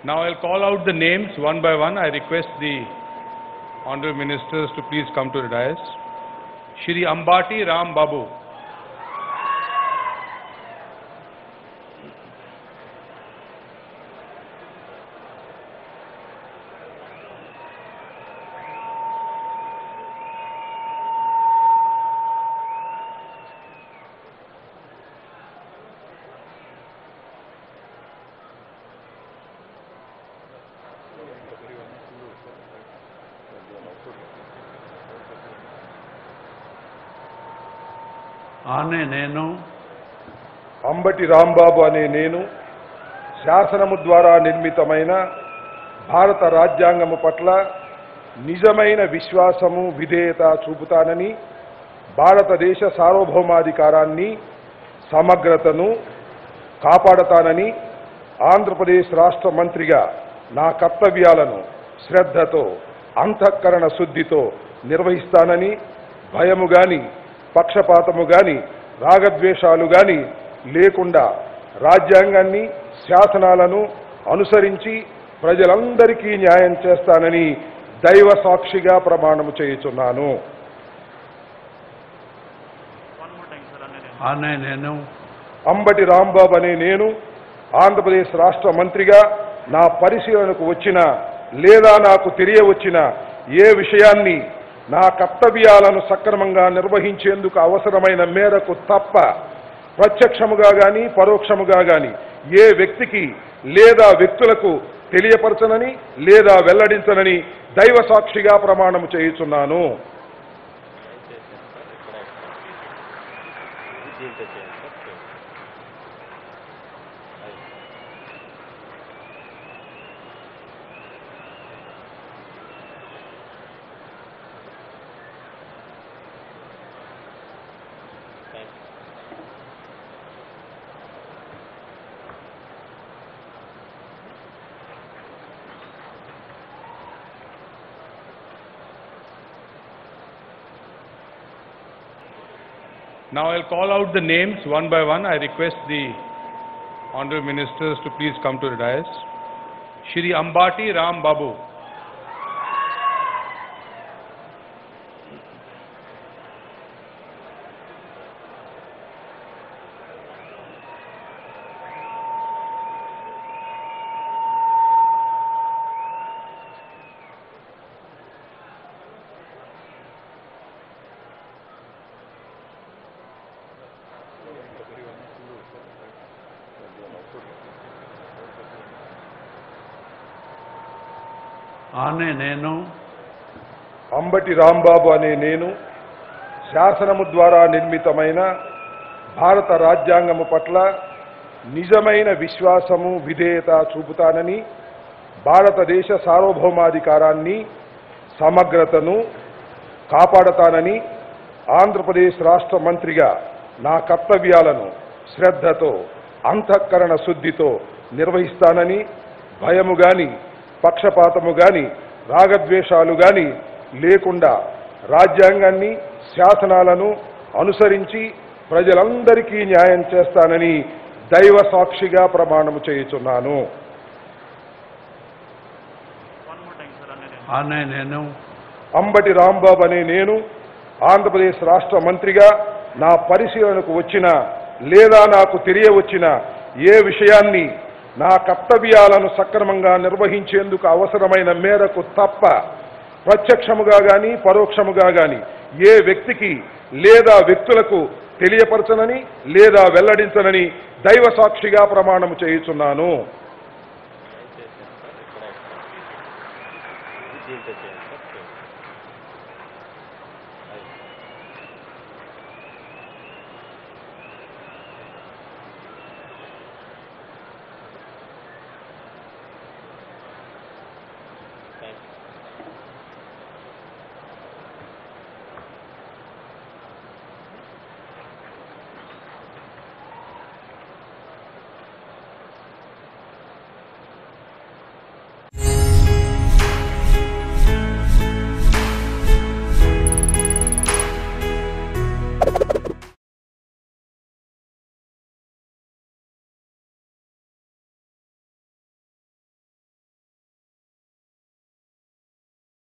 Now I'll call out the names one by one. I request the honorable ministers to please come to the dais. Shri Ambati Ram Babu. ఆనే నేను అంబటి రాంబాబు అనే నేను శాసనము ద్వారా నిర్మితమైన భారత రాజ్యాంగము పట్ల నిజమైన విశ్వాసము విధేయత చూపుతానని భారతదేశ సార్వభౌమాధికారాన్ని సమగ్రతను కాపాడతానని ఆంధ్రప్రదేశ్ రాష్ట్ర మంత్రిగా నా కర్తవ్యాలను శ్రద్ధతో అంతఃకరణ శుద్ధితో నిర్వహిస్తానని భయము గాని పక్షపాతము గాని రాగద్వేషాలు గాని లేకుండా రాజ్యాంగాన్ని శాసనాలను అనుసరించి ప్రజలందరికీ న్యాయం చేస్తానని దైవ సాక్షిగా ప్రమాణము చేయుచున్నాను ఆనే నేను అంబటి రాంబాబు అనే నేను ఆంధ్రప్రదేశ్ రాష్ట్ర మంత్రిగా నా పరిశీలనకు వచ్చిన లేదా నాకు తెలియవచ్చిన ఏ విషయాన్ని నా కర్తవ్యాలను సక్రమంగా నిర్వహించేందుకు అవసరమైన మేరకు తప్ప ప్రత్యక్షముగా గాని పరోక్షముగా గాని ఏ వ్యక్తికి లేదా వ్యక్తులకు తెలియపరచనని లేదా వెల్లడించనని దైవ సాక్షిగా ప్రమాణము చేయుచున్నాను దీంతో చేయండి సార్ చేయండి. Thank you Now I'll call out the names one by one. I request the honorable ministers to please come to the dais. Shri Ambati Ram Babu. ఆనే నేను అంబటి రాంబాబు అనే నేను శాసనము ద్వారా నిర్మితమైన భారత రాజ్యాంగము పట్ల నిజమైన విశ్వాసము విధేయత చూపుతానని భారతదేశ సార్వభౌమాధికారాన్ని సమగ్రతను కాపాడతానని ఆంధ్రప్రదేశ్ రాష్ట్ర మంత్రిగా నా కర్తవ్యాలను శ్రద్ధతో అంతఃకరణ శుద్ధితో నిర్వహిస్తానని భయము గాని పక్షపాతము గాని రాగద్వేషాలు గాని లేకుండా రాజ్యాంగాన్ని శాసనాలను అనుసరించి ప్రజలందరికీ న్యాయం చేస్తానని దైవ సాక్షిగా ప్రమాణము చేయుచున్నాను ఆనే నేను అంబటి రాంబాబు అనే నేను ఆంధ్రప్రదేశ్ రాష్ట్ర మంత్రిగా నా పరిశీలనకు వచ్చిన లేదా నాకు తెలియవచ్చిన ఏ విషయాన్ని నా కర్తవ్యాలను సక్రమంగా నిర్వహించేందుకు అవసరమైన మేరకు తప్ప ప్రత్యక్షముగా గాని పరోక్షముగా గాని ఏ వ్యక్తికి లేదా వ్యక్తులకు తెలియపరచనని లేదా వెల్లడించనని దైవ సాక్షిగా ప్రమాణము చేయుచున్నాను దయచేసి సార్ ఇక్కడ దీంతో చేయండి